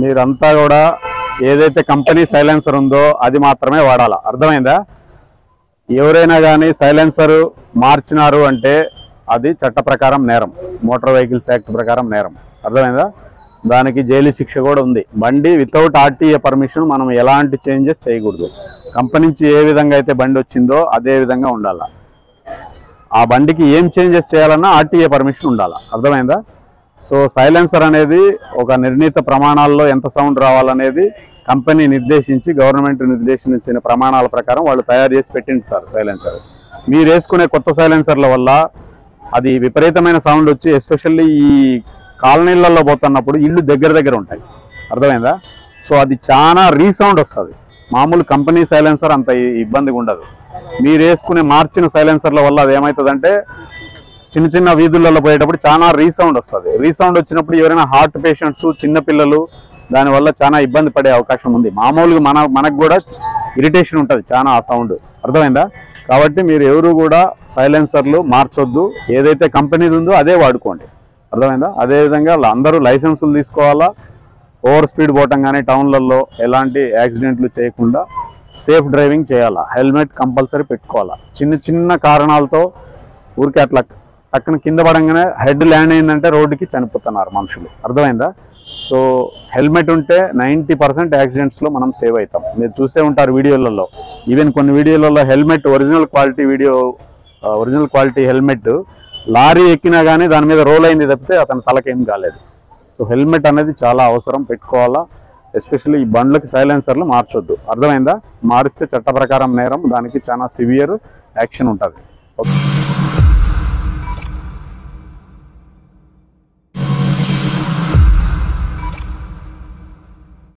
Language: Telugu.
మీరంతా కూడా ఏదైతే కంపెనీ సైలెన్సర్ ఉందో అది మాత్రమే వాడాలా అర్థమైందా ఎవరైనా కానీ సైలెన్సర్ మార్చినారు అంటే అది చట్ట ప్రకారం నేరం మోటార్ వెహికల్స్ యాక్ట్ ప్రకారం నేరం అర్థమైందా దానికి జైలు శిక్ష కూడా ఉంది బండి వితౌట్ ఆర్టీఏ పర్మిషన్ మనం ఎలాంటి చేంజెస్ చేయకూడదు కంపెనీ నుంచి ఏ విధంగా అయితే బండి వచ్చిందో అదే విధంగా ఉండాలా ఆ బండికి ఏం చేంజెస్ చేయాలన్నా ఆర్టీఏ పర్మిషన్ ఉండాలా అర్థమైందా సో సైలెన్సర్ అనేది ఒక నిర్ణీత ప్రమాణాల్లో ఎంత సౌండ్ రావాలనేది కంపెనీ నిర్దేశించి గవర్నమెంట్ నిర్దేశించిన ప్రమాణాల ప్రకారం వాళ్ళు తయారు చేసి పెట్టింది సార్ సైలెన్సర్ మీరు వేసుకునే కొత్త సైలెన్సర్ల వల్ల అది విపరీతమైన సౌండ్ వచ్చి ఎస్పెషల్లీ ఈ కాలనీలలో పోతున్నప్పుడు ఇల్లు దగ్గర దగ్గర ఉంటాయి అర్థమైందా సో అది చాలా రీసౌండ్ వస్తుంది మామూలు కంపెనీ సైలెన్సర్ అంత ఇ- ఇబ్బందిగా ఉండదు మీరు వేసుకునే మార్చిన సైలెన్సర్ల వల్ల అది ఏమవుతుందంటే చిన్న చిన్న వీధులలో పోయేటప్పుడు చాలా రీసౌండ్ వస్తుంది రీసౌండ్ వచ్చినప్పుడు ఎవరైనా హార్ట్ పేషెంట్స్ చిన్న పిల్లలు దానివల్ల చాలా ఇబ్బంది పడే అవకాశం ఉంది మామూలుగా మన మనకు కూడా ఇరిటేషన్ ఉంటుంది చాలా ఆ సౌండ్ అర్థమైందా కాబట్టి మీరు ఎవరు కూడా సైలెన్సర్లు మార్చొద్దు ఏదైతే కంపెనీది ఉందో అదే వాడుకోండి అర్థమైందా అదేవిధంగా అందరూ లైసెన్సులు తీసుకోవాలా ఓవర్ స్పీడ్ పోవటం కానీ టౌన్లలో ఎలాంటి యాక్సిడెంట్లు చేయకుండా సేఫ్ డ్రైవింగ్ చేయాలా హెల్మెట్ కంపల్సరీ పెట్టుకోవాలా చిన్న చిన్న కారణాలతో ఊరికే అట్లా పక్కన కింద పడంగానే హెడ్ ల్యాండ్ అయిందంటే రోడ్డుకి చనిపోతున్నారు మనుషులు అర్థమైందా సో హెల్మెట్ ఉంటే నైంటీ పర్సెంట్ యాక్సిడెంట్స్లో మనం సేవ్ అవుతాం మీరు చూసే ఉంటారు వీడియోలలో ఈవెన్ కొన్ని వీడియోలలో helmet original quality video original quality helmet lorry ఎక్కినా కానీ దాని మీద రోల్ అయింది తప్పితే అతని తలకేం కాలేదు సో హెల్మెట్ అనేది చాలా అవసరం పెట్టుకోవాలా ఎస్పెషల్లీ ఈ బండ్లకి సైలెన్సర్లు మార్చొద్దు అర్థమైందా మారిస్తే చట్ట ప్రకారం నేరం దానికి చాలా సివియర్ యాక్షన్ ఉంటుంది ఓకే